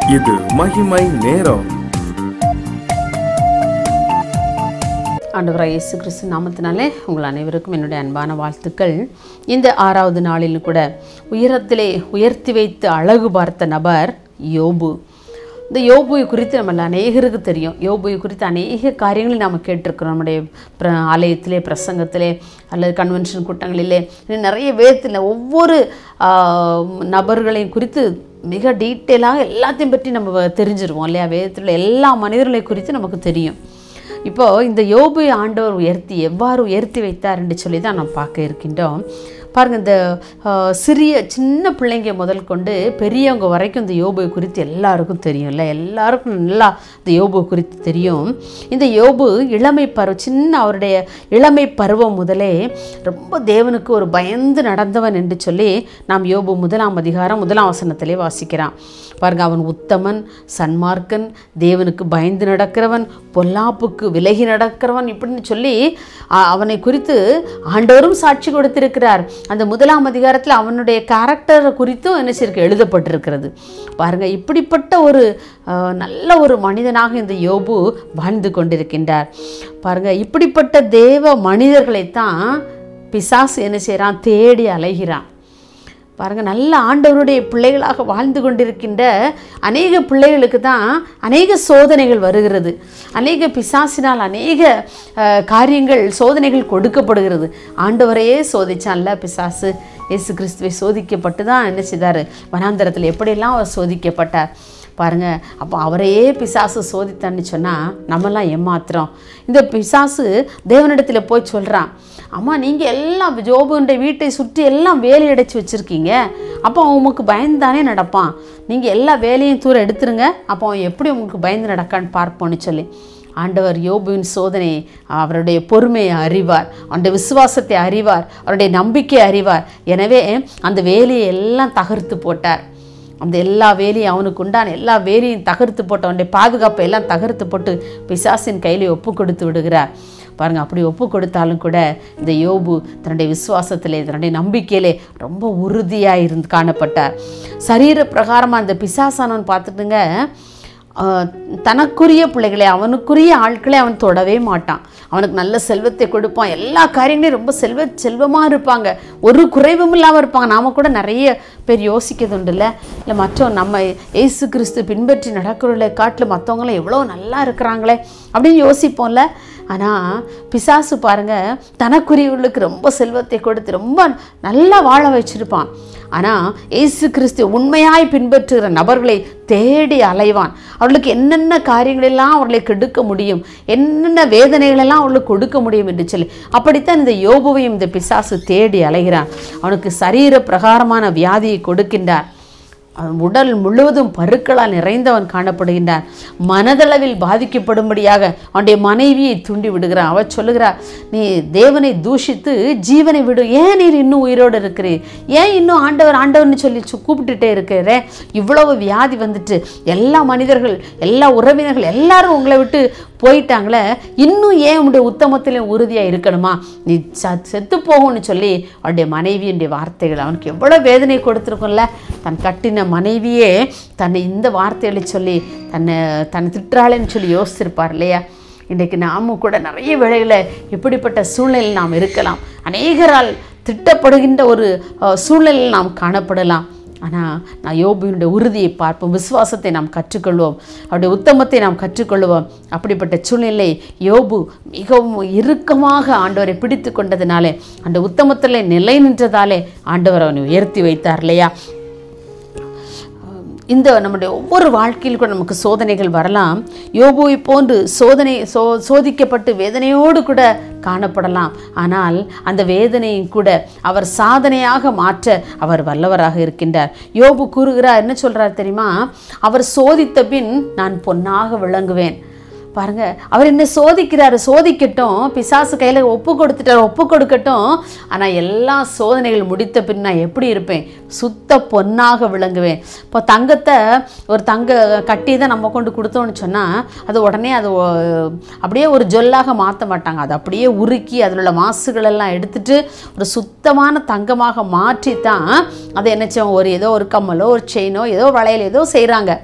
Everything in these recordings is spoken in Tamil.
இது மகிமை நேரம் ஆண்டவராக இயேசு கிறிஸ்து நாமத்தினாலே உங்கள் அனைவருக்கும் என்னுடைய அன்பான வாழ்த்துக்கள் இந்த ஆறாவது நாளிலும் கூட உயரத்திலே உயர்த்தி வைத்து அழகு பார்த்த நபர் யோபு இந்த யோபுவை குறித்து நம்ம அநேகருக்கு தெரியும் யோபுவை குறித்து அநேக காரியங்களை நாம் கேட்டிருக்கிறோம் நம்முடைய பிர ஆலயத்திலே பிரசங்கத்திலே அல்லது கன்வென்ஷன் கூட்டங்களிலே இன்னும் நிறைய வேதத்தில் ஒவ்வொரு ஆ, நபர்களையும் குறித்து மிக டீட்டெயிலாக எல்லாத்தையும் பற்றி நம்ம தெரிஞ்சிருவோம் இல்லையா வேதத்தில் எல்லா மனிதர்களை குறித்து நமக்கு தெரியும் இப்போ இந்த யோபு ஆண்டவர் உயர்த்தி எவ்வாறு உயர்த்தி வைத்தார் என்று சொல்லி தான் நாம் பார்க்க இருக்கின்றோம் பாருங்க இந்த ஆஹ், சிறிய சின்ன பிள்ளைங்க முதல் கொண்டு பெரியவங்க வரைக்கும் இந்த யோபு குறித்து எல்லாருக்கும் தெரியும்ல எல்லாருக்கும் நல்லா இந்த யோபு குறித்து தெரியும் இந்த யோபு இளமை பருவம் சின்ன அவருடைய இளமை பருவம் முதலே ரொம்ப தேவனுக்கு ஒரு பயந்து நடந்தவன் என்று சொல்லி நாம் யோபு முதலாம் அதிகாரம் முதலாம் வசனத்திலே வாசிக்கிறான் பாருங்க அவன் உத்தமன் சன்மார்க்கன் தேவனுக்கு பயந்து நடக்கிறவன் பொல்லாப்புக்கு விலகி நடக்கிறவன் இப்படின்னு சொல்லி அ- அவனை குறித்து ஆண்டவரும் சாட்சி கொடுத்திருக்கிறார் அந்த முதலாம் அதிகாரத்தில் அவனுடைய கேரக்டரை குறித்தும் என்ன செய்யிருக்கு எழுதப்பட்டிருக்கிறது பாருங்க இப்படிப்பட்ட ஒரு அஹ், நல்ல ஒரு மனிதனாக இந்த யோபு வாழ்ந்து கொண்டிருக்கின்றார் பாருங்க இப்படிப்பட்ட தேவ மனிதர்களைத்தான் பிசாசு என்ன செய்கிறான் தேடி அலைகிறான் பாருங்க நல்ல ஆண்டவருடைய பிள்ளைகளாக வாழ்ந்து கொண்டிருக்கின்ற அநேக பிள்ளைகளுக்கு தான் அநேக சோதனைகள் வருகிறது அநேக பிசாசினால் அநேக அஹ், காரியங்கள் சோதனைகள் கொடுக்கப்படுகிறது ஆண்டவரையே சோதிச்சான்ல பிசாசு இயேசு கிறிஸ்துவை சோதிக்கப்பட்டு தான் என்ன செய்தார் வனாந்தரத்தில் எப்படியெல்லாம் அவர் சோதிக்கப்பட்டார் பாருங்க அப்போ அவரையே பிசாசு சோதித்தான்னு சொன்னால் நம்மலாம் ஏமாத்துறோம் இந்த பிசாசு தேவனிடத்தில் போய் சொல்கிறான் அம்மா நீங்கள் எல்லாம் ஜோபுன்ற வீட்டை சுற்றி எல்லாம் வேலி அடைச்சி வச்சுருக்கீங்க அப்போ அவன் உமக்கு பயந்தானே நடப்பான் நீங்கள் எல்லா வேலையும் தூர எடுத்துருங்க அப்போ அவன் எப்படி உங்களுக்கு பயந்து நடக்கான்னு பார்ப்போன்னு சொல்லி ஆண்டவர் யோபுவின் சோதனை அவருடைய பொறுமையை அறிவார் அவருடைய விசுவாசத்தை அறிவார் அவருடைய நம்பிக்கை அறிவார் எனவே அந்த வேலையை எல்லாம் தகர்த்து போட்டார் அந்த எல்லா வேலையும் அவனுக்கு உண்டான எல்லா வேலையும் தகர்த்து போட்டு அவனுடைய பாதுகாப்பை எல்லாம் தகர்த்து போட்டு பிசாசின் கையிலே ஒப்பு கொடுத்து விடுகிறார் பாருங்க அப்படி ஒப்பு கொடுத்தாலும் கூட இந்த யோபு தன்னுடைய விசுவாசத்திலே தன்னுடைய நம்பிக்கையிலே ரொம்ப உறுதியாக இருந்து காணப்பட்டார் சரீர பிரகாரமாக அந்த பிசாசானவன் பார்த்துட்டுங்க ஆஹ், தனக்குரிய பிள்ளைகளை அவனுக்குரிய ஆட்களை அவன் தொடவே மாட்டான் அவனுக்கு நல்ல செல்வத்தை கொடுப்பான் எல்லா காரியங்களையும் ரொம்ப செல்வ செல்வமாக இருப்பாங்க ஒரு குறைவும் இல்லாமல் இருப்பாங்க நாம் கூட நிறைய பேர் யோசிக்கிறது உண்டுல்ல இல்லை மற்றவங்க நம்ம இயேசு கிறிஸ்து பின்பற்றி நடக்கிறவர்களை காட்டில் மற்றவங்களாம் எவ்வளோ நல்லா இருக்கிறாங்களே அப்படின்னு யோசிப்போம்ல ஆனால் பிசாசு பாருங்க தனக்குரியவர்களுக்கு ரொம்ப செல்வத்தை கொடுத்து ரொம்ப நல்லா வாழ வச்சிருப்பான் ஆனால் இயேசு கிறிஸ்து உண்மையாய் பின்பற்றுகிற நபர்களை தேடி அலைவான் அவர்களுக்கு என்னென்ன காரியங்களெல்லாம் அவர்களை கெடுக்க முடியும் என்னென்ன வேதனைகளெல்லாம் அவர்களுக்கு கொடுக்க முடியும் என்று சொல்லி அப்படித்தான் இந்த யோபுவையும் இந்த பிசாசு தேடி அலைகிறான் அவனுக்கு சரீர பிரகாரமான வியாதியை கொடுக்கின்றார் அவன் உடல் முழுவதும் பருக்களால் நிறைந்தவன் காணப்படுகின்றான் மனதளவில் பாதிக்கப்படும்படியாக அவனுடைய மனைவியை தூண்டி விடுகிறான் அவள் சொல்லுகிறார் நீ தேவனை தூஷித்து ஜீவனை விடு ஏன் நீர் இன்னும் உயிரோடு இருக்கிறீர் ஏன் இன்னும் ஆண்டவர் ஆண்டவர்னு சொல்லி சு- கூப்பிட்டுட்டே இருக்கிறே இவ்வளவு வியாதி வந்துட்டு எல்லா மனிதர்கள் எல்லா உறவினர்கள் எல்லாரும் உங்களை விட்டு போயிட்டாங்களே இன்னும் ஏன் உன்னுடைய உத்தமத்திலும் உறுதியாக இருக்கணுமா நீ ச செத்து போகும்னு சொல்லி அவருடைய மனைவியுடைய வார்த்தைகள் அவனுக்கு எவ்வளோ வேதனை கொடுத்துருக்கும்ல தன் கட்டின மனைவியே தன்னை இந்த வார்த்தைகளை சொல்லி தன்னை தன்னை திட்டுறாளேன்னு சொல்லி யோசிச்சிருப்பார் இல்லையா இன்றைக்கு நாமும் கூட நிறைய வேளையில் இப்படிப்பட்ட சூழ்நிலையில் நாம் இருக்கலாம் அநேகரால் திட்டப்படுகின்ற ஒரு அஹ், சூழ்நிலையில் நாம் காணப்படலாம் ஆனால் நான் யோபுவினுடைய உறுதியை பார்ப்போம் விசுவாசத்தை நாம் கற்றுக்கொள்வோம் அவருடைய உத்தமத்தை நாம் கற்றுக்கொள்வோம் அப்படிப்பட்ட சூழ்நிலை யோபு மிகவும் இறுக்கமாக ஆண்டவரை பிடித்து கொண்டதினாலே அந்த உத்தமத்திலே நிலை நின்றதாலே ஆண்டவர் அவனை உயர்த்தி வைத்தார் இல்லையா இந்த நம்முடைய ஒவ்வொரு வாழ்க்கையில் கூட நமக்கு சோதனைகள் வரலாம் யோபுவை போன்று சோதனை சோ சோதிக்கப்பட்டு வேதனையோடு கூட காணப்படலாம் ஆனால் அந்த வேதனையும் கூட அவர் சாதனையாக மாற்ற அவர் வல்லவராக இருக்கின்றார் யோபு கூறுகிறார் என்ன சொல்றார் தெரியுமா அவர் சோதித்த பின் நான் பொன்னாக விளங்குவேன் பாருங்க அவர் என்ன சோதிக்கிறாரு சோதிக்கட்டும் பிசாசு கையில் ஒப்பு கொடுத்துட்டார் ஒப்பு கொடுக்கட்டும் ஆனால் எல்லா சோதனைகள் முடித்த பின் நான் எப்படி இருப்பேன் சுத்த பொன்னாக விளங்குவேன் இப்போ தங்கத்தை ஒரு தங்க கட்டி தான் நம்ம கொண்டு கொடுத்தோம்னு சொன்னால் அது உடனே அது ஒ- அப்படியே ஒரு ஜொல்லாக மாற்ற மாட்டாங்க அது அப்படியே உருக்கி அதில் உள்ள மாசுகள் எல்லாம் எடுத்துட்டு ஒரு சுத்தமான தங்கமாக மாற்றி தான் அதை என்ன செய்வோம் ஒரு ஏதோ ஒரு கம்மலோ ஒரு செயினோ ஏதோ வளையல் ஏதோ செய்கிறாங்க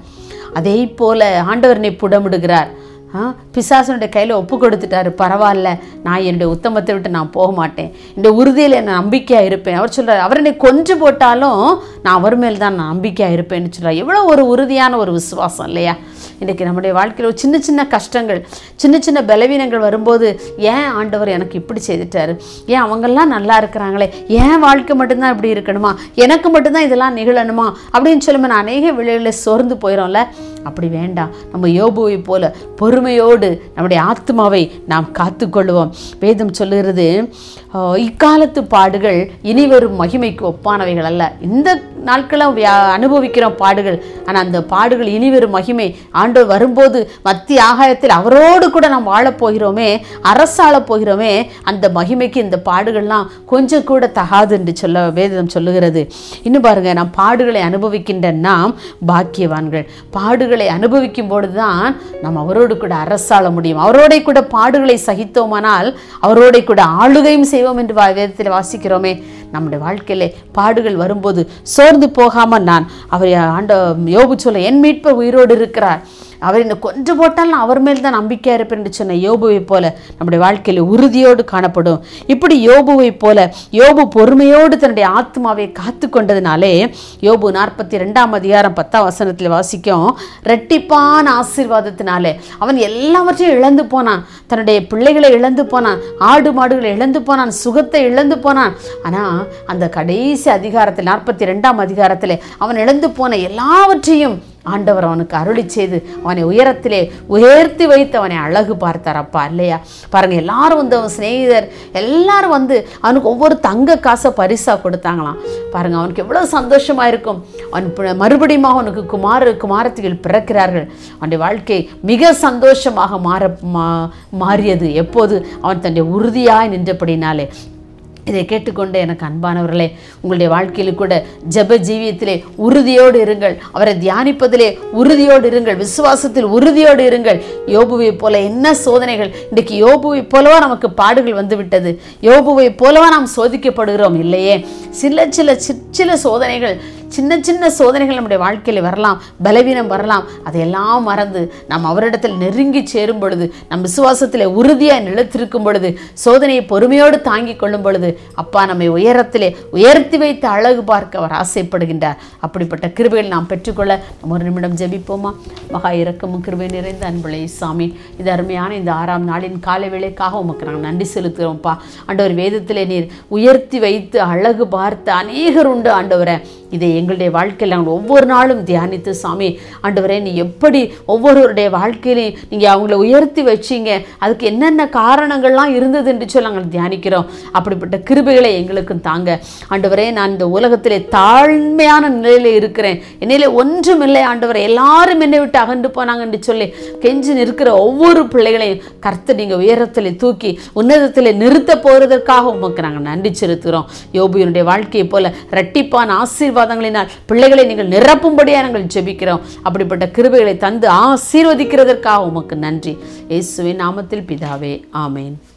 அதே போல ஆண்டவரனை புடமிடுகிறார் ஆ பிசாசனுடைய கையில் ஒப்பு கொடுத்துட்டாரு பரவாயில்ல நான் என்னுடைய உத்தமத்தை விட்டு நான் போக மாட்டேன் இந்த உறுதியில் நான் நம்பிக்கையாக இருப்பேன் அவர் சொல்கிறார் அவர் என்னை கொன்று போட்டாலும் நான் அவர் மேல் தான் நான் நம்பிக்கையாக இருப்பேன்னு சொல்கிறார் எவ்வளோ ஒரு உறுதியான ஒரு விசுவாசம் இல்லையா இன்றைக்கி நம்முடைய வாழ்க்கையில் ஒரு சின்ன சின்ன கஷ்டங்கள் சின்ன சின்ன பலவீனங்கள் வரும்போது ஏன் ஆண்டவர் எனக்கு இப்படி செய்துட்டாரு ஏன் அவங்கெல்லாம் நல்லா இருக்கிறாங்களே ஏன் வாழ்க்கை மட்டும்தான் இப்படி இருக்கணுமா எனக்கு மட்டும்தான் இதெல்லாம் நிகழணுமா அப்படின்னு சொல்லும்போது நான் அநேக விளைவுகளில் சோர்ந்து போயிடும்ல அப்படி வேண்டாம் நம்ம யோபுவை போல பொறுமையோடு நம்முடைய ஆத்மாவை நாம் காத்துக்கொள்வோம் வேதம் சொல்லுகிறது ஆஹ், இக்காலத்து பாடுகள் இனி வரும் மகிமைக்கு ஒப்பானவைகள் அல்ல இந்த நாட்களும் வியா- அனுபவிக்கிறோம் பாடுகள் ஆனால் அந்த பாடுகள் இனி வரும் மகிமை ஆண்டவர் வரும்போது மத்திய ஆகாயத்தில் அவரோடு கூட நாம் வாழப் போகிறோமே அரசாளப் போகிறோமே அந்த மகிமைக்கு இந்த பாடுகள்லாம் கொஞ்சம் கூட தகாது என்று சொல்ல வேதம் சொல்லுகிறது இன்னும் பாருங்க நாம் பாடுகளை அனுபவிக்கின்ற நாம் பாக்கியவான்கள் பாடுகளை அனுபவிக்கும் பொழுதுதான் நாம் அவரோடு கூட அரசாள முடியும் அவரோட கூட பாடுகளை சகித்தோமானால் அவரோட கூட ஆளுகையும் செய்வோம் என்று வா- வேதத்தில் வாசிக்கிறோமே நம்முடைய வாழ்க்கையிலே பாடுகள் வரும்போது சோர்ந்து போகாமல் நான் அவர் ஆண்ட யோபு சொல்ல என் மீட்பர் உயிரோடு இருக்கிறார் அவர் என்னை கொன்று போட்டால் நான் அவர் மேல் தான் நம்பிக்கையாக இருப்பேன் என்று சொன்ன யோபுவை போல நம்முடைய வாழ்க்கையில் உறுதியோடு காணப்படும் இப்படி யோபுவை போல யோபு பொறுமையோடு தன்னுடைய ஆத்மாவை காத்து கொண்டதினாலே யோபு நாற்பத்தி ரெண்டாம் அதிகாரம் பத்தாம் வசனத்தில் வாசிக்கும் ரெட்டிப்பான ஆசீர்வாதத்தினாலே அவன் எல்லாவற்றையும் இழந்து போனான் தன்னுடைய பிள்ளைகளை இழந்து போனான் ஆடு மாடுகளை இழந்து போனான் சுகத்தை இழந்து போனான் ஆனால் அந்த கடைசி அதிகாரத்தில் நாற்பத்தி ரெண்டாம் அதிகாரத்தில் அவன் இழந்து போன எல்லாவற்றையும் ஆண்டவர் அவனுக்கு அருளி செய்து அவனை உயரத்திலே உயர்த்தி வைத்து அவனை அழகு பார்த்தார் அப்பா இல்லையா பாருங்க எல்லாரும் வந்து அவன் சிநேகிதர் எல்லாரும் வந்து அவனுக்கு ஒவ்வொரு தங்க காசை பரிசா கொடுத்தாங்களாம் பாருங்க அவனுக்கு எவ்வளவு சந்தோஷமா இருக்கும் அவன் ப- மறுபடியும் அவனுக்கு குமார குமாரத்திகள் பிறக்கிறார்கள் அவனுடைய வாழ்க்கை மிக சந்தோஷமாக மாற மா- மாறியது எப்போது அவன் தன்னுடைய உறுதியாய் நின்றபடினாலே இதை கேட்டுக்கொண்டு எனக்கு அன்பானவர்களே உங்களுடைய வாழ்க்கையில் கூட ஜெப ஜீவியத்திலே உறுதியோடு இருங்கள் அவரை தியானிப்பதிலே உறுதியோடு இருங்கள் விசுவாசத்தில் உறுதியோடு இருங்கள் யோபுவை போல என்ன சோதனைகள் இன்றைக்கு யோபுவை போலவா நமக்கு பாடுகள் வந்து விட்டது யோபுவை போலவா நாம் சோதிக்கப்படுகிறோம் இல்லையே சில சில சி- சில சோதனைகள் சின்ன சின்ன சோதனைகள் நம்முடைய வாழ்க்கையில் வரலாம் பலவீனம் வரலாம் அதையெல்லாம் மறந்து நாம் அவரிடத்தில் நெருங்கி சேரும் பொழுது நம் விசுவாசத்தில் உறுதியாய் நிலைத்திருக்கும் பொழுது சோதனையை பொறுமையோடு தாங்கிக் கொள்ளும் பொழுது அப்பா நம்மை உயரத்திலே உயர்த்தி வைத்து அழகு பார்க்க அவர் ஆசைப்படுகின்றார் அப்படிப்பட்ட கிருபைகள் நாம் பெற்றுக்கொள்ள நம்ம ஒரு நிமிடம் ஜெபிப்போமா மகா இரக்கமும் கிருபை நிறைந்த அன்புளை சாமி இது அருமையான இந்த ஆறாம் நாளின் காலை வேளைக்காக உமக்கு நாங்கள் நன்றி செலுத்துகிறோம்ப்பா ஆண்டவர் வேதத்திலே நீர் உயர்த்தி வைத்து அழகு பார்த்து அநேகர் உண்டு ஆண்டவரை இதை எங்களுடைய வாழ்க்கையில் நாங்கள் ஒவ்வொரு நாளும் தியானித்து சாமி ஆண்டவரே நீ எப்படி ஒவ்வொருவருடைய வாழ்க்கையிலையும் நீங்கள் அவங்கள உயர்த்தி வச்சீங்க அதுக்கு என்னென்ன காரணங்கள்லாம் இருந்தது என்று சொல்லி நாங்கள் தியானிக்கிறோம் அப்படிப்பட்ட கிருபைகளை எங்களுக்கும் தாங்க ஆண்டவரே நான் இந்த உலகத்திலே தாழ்மையான நிலையில் இருக்கிறேன் என்னிலே ஒன்றும் இல்லை ஆண்டவரே எல்லாரும் என்னை விட்டு அகன்று போனாங்க என்று சொல்லி கெஞ்சி நிற்கிற ஒவ்வொரு பிள்ளைகளையும் கர்த்தர் நீங்கள் உயரத்தில் தூக்கி உன்னதத்தில் நிறுத்த போகிறதற்காக உமக்கு நாங்கள் நன்றி செலுத்துகிறோம் யோபுவினுடைய வாழ்க்கையை போல இரட்டிப்பான ஆசீர்வாதங்களினால் பிள்ளைகளை நீங்கள் நிரப்பும்படியாக நாங்கள் ஜெபிக்கிறோம் அப்படிப்பட்ட கிருபைகளை தந்து ஆசீர்வதிக்கிறதற்காக உமக்கு நன்றி இயேசுவின் நாமத்தில் பிதாவே ஆமேன்